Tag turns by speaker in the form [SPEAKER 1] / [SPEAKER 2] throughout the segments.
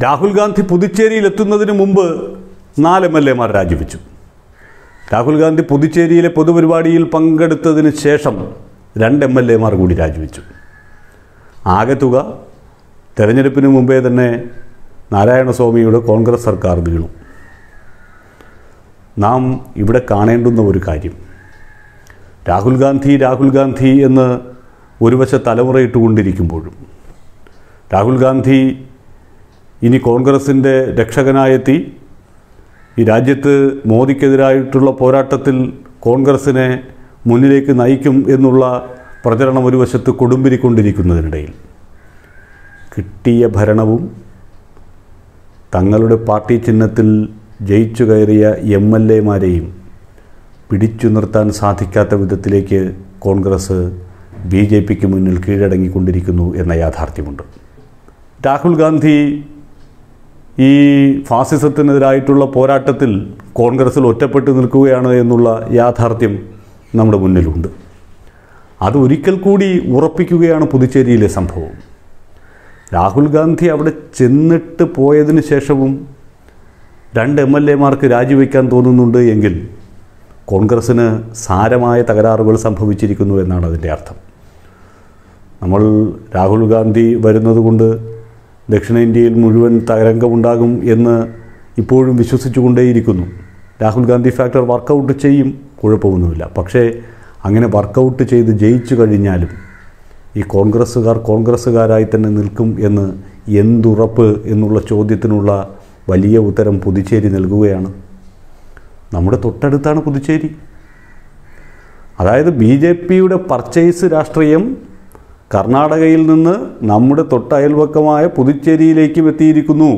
[SPEAKER 1] രാഹുൽ ഗാന്ധി പുതുച്ചേരിയിൽ എത്തുന്നതിന് മുമ്പ് നാല് എം എൽ എമാർ രാജിവെച്ചു രാഹുൽ ഗാന്ധി പുതുച്ചേരിയിലെ പൊതുപരിപാടിയിൽ പങ്കെടുത്തതിന് ശേഷം രണ്ട് എം എൽ എമാർ കൂടി രാജിവെച്ചു ആകെ തുക തെരഞ്ഞെടുപ്പിന് മുമ്പേ തന്നെ നാരായണസ്വാമിയുടെ കോൺഗ്രസ് സർക്കാർ വീണു നാം ഇവിടെ കാണേണ്ടുന്ന ഒരു കാര്യം രാഹുൽ ഗാന്ധി രാഹുൽ ഗാന്ധി എന്ന് ഒരു വശ തലമുറയിട്ടുകൊണ്ടിരിക്കുമ്പോഴും രാഹുൽ ഗാന്ധി ഇനി കോൺഗ്രസിൻ്റെ രക്ഷകനായെത്തി ഈ രാജ്യത്ത് മോദിക്കെതിരായിട്ടുള്ള പോരാട്ടത്തിൽ കോൺഗ്രസിനെ മുന്നിലേക്ക് നയിക്കും എന്നുള്ള പ്രചരണം ഒരു വശത്ത് കൊടുമ്പിരിക്കൊണ്ടിരിക്കുന്നതിനിടയിൽ കിട്ടിയ ഭരണവും തങ്ങളുടെ പാർട്ടി ചിഹ്നത്തിൽ ജയിച്ചു കയറിയ എം എൽ എമാരെയും പിടിച്ചു നിർത്താൻ സാധിക്കാത്ത വിധത്തിലേക്ക് കോൺഗ്രസ് ബി ജെ പിക്ക് മുന്നിൽ കീഴടങ്ങിക്കൊണ്ടിരിക്കുന്നു എന്ന യാഥാർത്ഥ്യമുണ്ട് രാഹുൽ ഗാന്ധി ഈ ഫാസിസത്തിനെതിരായിട്ടുള്ള പോരാട്ടത്തിൽ കോൺഗ്രസിൽ ഒറ്റപ്പെട്ടു നിൽക്കുകയാണ് എന്നുള്ള യാഥാർത്ഥ്യം നമ്മുടെ മുന്നിലുണ്ട് അത് ഒരിക്കൽ കൂടി ഉറപ്പിക്കുകയാണ് പുതുച്ചേരിയിലെ സംഭവം രാഹുൽ ഗാന്ധി അവിടെ ചെന്നിട്ട് പോയതിന് ശേഷവും രണ്ട് എം എൽ എമാർക്ക് രാജിവെക്കാൻ തോന്നുന്നുണ്ട് എങ്കിൽ കോൺഗ്രസ്സിന് സാരമായ തകരാറുകൾ സംഭവിച്ചിരിക്കുന്നു എന്നാണ് അതിൻ്റെ അർത്ഥം നമ്മൾ രാഹുൽ ഗാന്ധി വരുന്നതുകൊണ്ട് ദക്ഷിണേന്ത്യയിൽ മുഴുവൻ തരംഗമുണ്ടാകും എന്ന് ഇപ്പോഴും വിശ്വസിച്ചുകൊണ്ടേയിരിക്കുന്നു രാഹുൽ ഗാന്ധി ഫാക്ടർ വർക്കൗട്ട് ചെയ്യും കുഴപ്പമൊന്നുമില്ല പക്ഷേ അങ്ങനെ വർക്കൗട്ട് ചെയ്ത് ജയിച്ചു കഴിഞ്ഞാലും ഈ കോൺഗ്രസ്സുകാർ കോൺഗ്രസ്സുകാരായി തന്നെ നിൽക്കും എന്ന് എന്തുറപ്പ് എന്നുള്ള ചോദ്യത്തിനുള്ള വലിയ ഉത്തരം പുതുച്ചേരി നൽകുകയാണ് നമ്മുടെ തൊട്ടടുത്താണ് പുതുച്ചേരി അതായത് ബി ജെ പിയുടെ പർച്ചേസ് രാഷ്ട്രീയം കർണാടകയിൽ നിന്ന് നമ്മുടെ തൊട്ടയൽവക്കമായ പുതുച്ചേരിയിലേക്കും എത്തിയിരിക്കുന്നു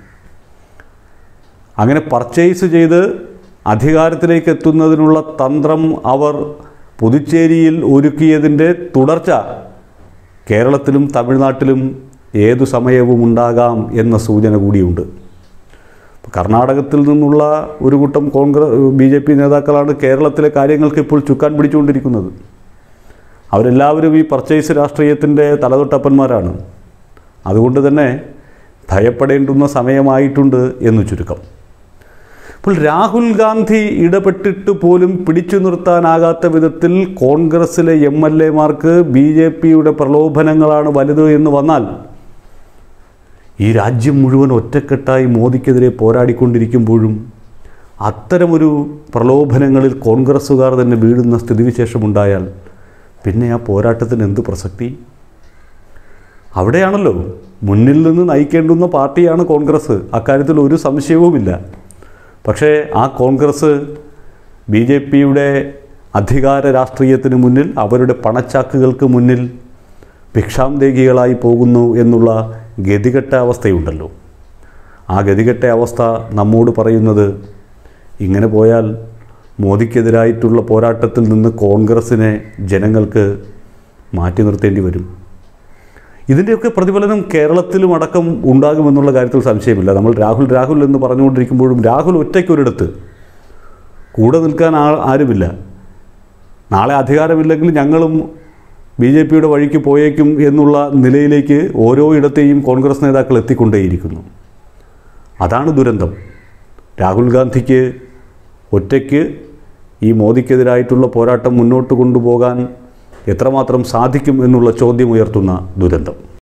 [SPEAKER 1] അങ്ങനെ പർച്ചേസ് ചെയ്ത് അധികാരത്തിലേക്ക് എത്തുന്നതിനുള്ള തന്ത്രം അവർ പുതുച്ചേരിയിൽ ഒരുക്കിയതിൻ്റെ തുടർച്ച കേരളത്തിലും തമിഴ്നാട്ടിലും ഏതു സമയവും ഉണ്ടാകാം എന്ന സൂചന കൂടിയുണ്ട് കർണാടകത്തിൽ നിന്നുള്ള ഒരു കൂട്ടം കോൺഗ്രസ് ബി ജെ പി നേതാക്കളാണ് കേരളത്തിലെ കാര്യങ്ങൾക്ക് ഇപ്പോൾ ചുക്കാൻ പിടിച്ചുകൊണ്ടിരിക്കുന്നത് അവരെല്ലാവരും ഈ പർച്ചേസ് രാഷ്ട്രീയത്തിൻ്റെ തലതൊട്ടപ്പന്മാരാണ് അതുകൊണ്ട് തന്നെ ഭയപ്പെടേണ്ടുന്ന സമയമായിട്ടുണ്ട് എന്ന് ചുരുക്കം ഇപ്പോൾ രാഹുൽ ഗാന്ധി ഇടപെട്ടിട്ട് പോലും പിടിച്ചു നിർത്താനാകാത്ത വിധത്തിൽ കോൺഗ്രസ്സിലെ എം എൽ എമാർക്ക് ബി ജെ പിയുടെ പ്രലോഭനങ്ങളാണ് വലുത് എന്ന് വന്നാൽ ഈ രാജ്യം മുഴുവൻ ഒറ്റക്കെട്ടായി മോദിക്കെതിരെ പോരാടിക്കൊണ്ടിരിക്കുമ്പോഴും അത്തരമൊരു പ്രലോഭനങ്ങളിൽ കോൺഗ്രസ്സുകാർ തന്നെ വീഴുന്ന സ്ഥിതിവിശേഷമുണ്ടായാൽ പിന്നെ ആ പോരാട്ടത്തിന് എന്ത് പ്രസക്തി അവിടെയാണല്ലോ മുന്നിൽ നിന്ന് നയിക്കേണ്ടുന്ന പാർട്ടിയാണ് കോൺഗ്രസ് അക്കാര്യത്തിൽ ഒരു സംശയവുമില്ല പക്ഷേ ആ കോൺഗ്രസ് ബി ജെ പിയുടെ അധികാര രാഷ്ട്രീയത്തിന് മുന്നിൽ അവരുടെ പണച്ചാക്കുകൾക്ക് മുന്നിൽ ഭിക്ഷാന്തേകികളായി പോകുന്നു എന്നുള്ള ഗതികെട്ട അവസ്ഥയുണ്ടല്ലോ ആ ഗതികെട്ട അവസ്ഥ നമ്മോട് പറയുന്നത് ഇങ്ങനെ പോയാൽ മോദിക്കെതിരായിട്ടുള്ള പോരാട്ടത്തിൽ നിന്ന് കോൺഗ്രസ്സിനെ ജനങ്ങൾക്ക് മാറ്റി നിർത്തേണ്ടി വരും ഇതിൻ്റെയൊക്കെ പ്രതിഫലനം കേരളത്തിലും അടക്കം ഉണ്ടാകുമെന്നുള്ള കാര്യത്തിൽ സംശയമില്ല നമ്മൾ രാഹുൽ രാഹുൽ എന്ന് പറഞ്ഞുകൊണ്ടിരിക്കുമ്പോഴും രാഹുൽ ഒറ്റയ്ക്കൊരിടത്ത് കൂടെ നിൽക്കാൻ ആ ആരുമില്ല നാളെ അധികാരമില്ലെങ്കിൽ ഞങ്ങളും ബി ജെ പിയുടെ വഴിക്ക് പോയേക്കും എന്നുള്ള നിലയിലേക്ക് ഓരോ ഇടത്തെയും കോൺഗ്രസ് നേതാക്കൾ എത്തിക്കൊണ്ടേയിരിക്കുന്നു അതാണ് ദുരന്തം രാഹുൽ ഗാന്ധിക്ക് ഒറ്റയ്ക്ക് ഈ മോദിക്കെതിരായിട്ടുള്ള പോരാട്ടം മുന്നോട്ട് കൊണ്ടുപോകാൻ എത്രമാത്രം സാധിക്കും എന്നുള്ള ചോദ്യം ഉയർത്തുന്ന ദുരന്തം